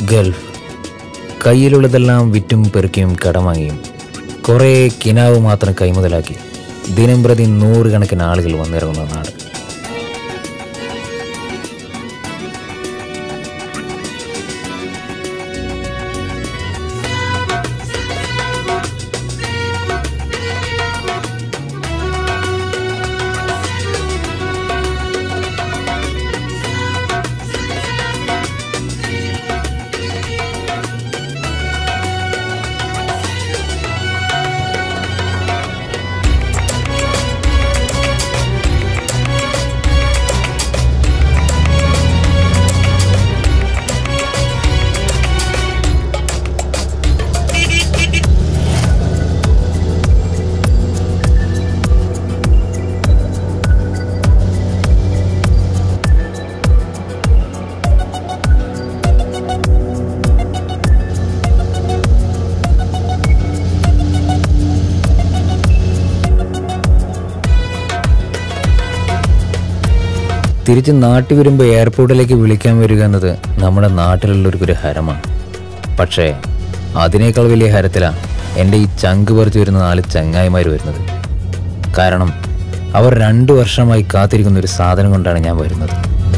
Gulf കയ്യിലുള്ളതെല്ലാം വിറ്റും പെറുക്കിയും കടം വാങ്ങിയും കുറേ കിനാവ് മാത്രം കൈമുതലാക്കി ദിനം പ്രതി നൂറുകണക്കിന് ആളുകൾ വന്നിറങ്ങുന്ന നാട് തിരിച്ച് നാട്ടിൽ വരുമ്പോൾ എയർപോർട്ടിലേക്ക് വിളിക്കാൻ വരിക എന്നത് നമ്മുടെ നാട്ടിലുള്ളവർക്കൊരു ഹരമാണ് പക്ഷേ അതിനേക്കാൾ വലിയ ഹരത്തിലാണ് എൻ്റെ ഈ ചങ്ക് പറിച്ചു വരുന്ന നാല് ചങ്ങായിമാർ വരുന്നത് കാരണം അവർ രണ്ടു വർഷമായി കാത്തിരിക്കുന്ന ഒരു സാധനം കൊണ്ടാണ് ഞാൻ വരുന്നത്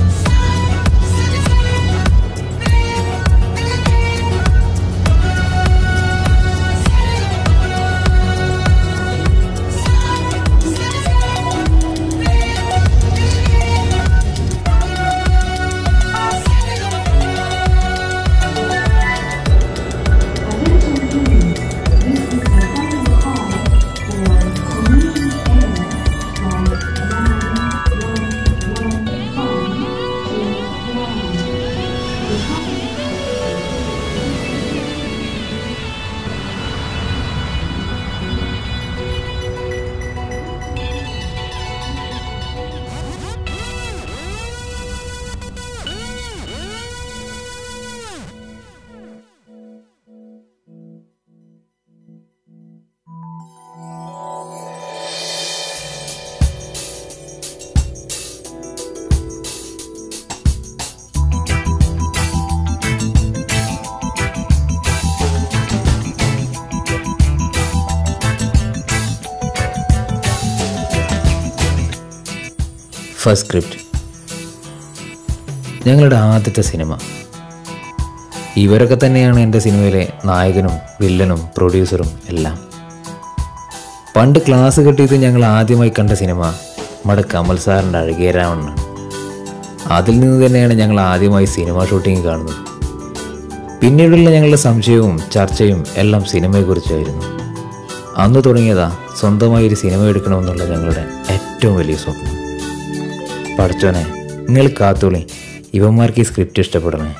ഫസ്റ്റ് സ്ക്രിപ്റ്റ് ഞങ്ങളുടെ ആദ്യത്തെ സിനിമ ഇവരൊക്കെ തന്നെയാണ് എൻ്റെ സിനിമയിലെ നായകനും വില്ലനും പ്രൊഡ്യൂസറും എല്ലാം പണ്ട് ക്ലാസ് കിട്ടിയത് ഞങ്ങൾ ആദ്യമായി കണ്ട സിനിമ നമ്മുടെ കമൽ സാറിൻ്റെ അഴകിയ രാവണനാണ് അതിൽ നിന്ന് തന്നെയാണ് ഞങ്ങൾ ആദ്യമായി സിനിമ ഷൂട്ടിംഗ് കാണുന്നത് പിന്നീടുള്ള ഞങ്ങളുടെ സംശയവും ചർച്ചയും എല്ലാം സിനിമയെക്കുറിച്ചായിരുന്നു അന്ന് തുടങ്ങിയതാ സ്വന്തമായി ഒരു സിനിമ എടുക്കണമെന്നുള്ള ഞങ്ങളുടെ ഏറ്റവും വലിയ സ്വപ്നം പഠിച്ചോനെ നിങ്ങൾ കാത്തോളി ഇവന്മാർക്ക് ഈ സ്ക്രിപ്റ്റ് ഇഷ്ടപ്പെടണേ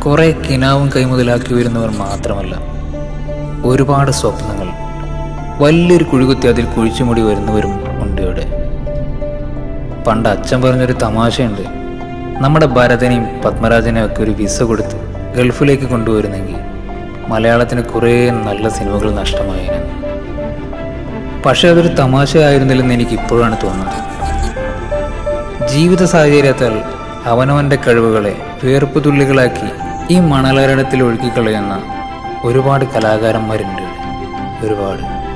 കുറേ കിനാവും കൈമുതലാക്കി വരുന്നവർ മാത്രമല്ല ഒരുപാട് സ്വപ്നങ്ങൾ വലിയൊരു കുഴികുത്തി അതിൽ കുഴിച്ചുമുടി വരുന്നവരും ഉണ്ട് ഇവിടെ പണ്ട് അച്ഛൻ പറഞ്ഞൊരു തമാശയുണ്ട് നമ്മുടെ ഭരതനെയും പത്മരാജനെയും ഒക്കെ ഒരു വിസ കൊടുത്ത് ഗൾഫിലേക്ക് കൊണ്ടുവരുന്നെങ്കിൽ മലയാളത്തിന് കുറേ നല്ല സിനിമകൾ നഷ്ടമായേനെന്ന് പക്ഷെ അതൊരു തമാശയായിരുന്നില്ലെന്ന് എനിക്ക് ഇപ്പോഴാണ് തോന്നുന്നത് ജീവിത സാഹചര്യത്താൽ അവനവൻ്റെ കഴിവുകളെ വേർപ്പ് തുള്ളികളാക്കി ഈ മണലരടത്തിൽ ഒഴുക്കിക്കളയുന്ന ഒരുപാട് കലാകാരന്മാരുണ്ട് ഇവിടെ. ഒരുപാട്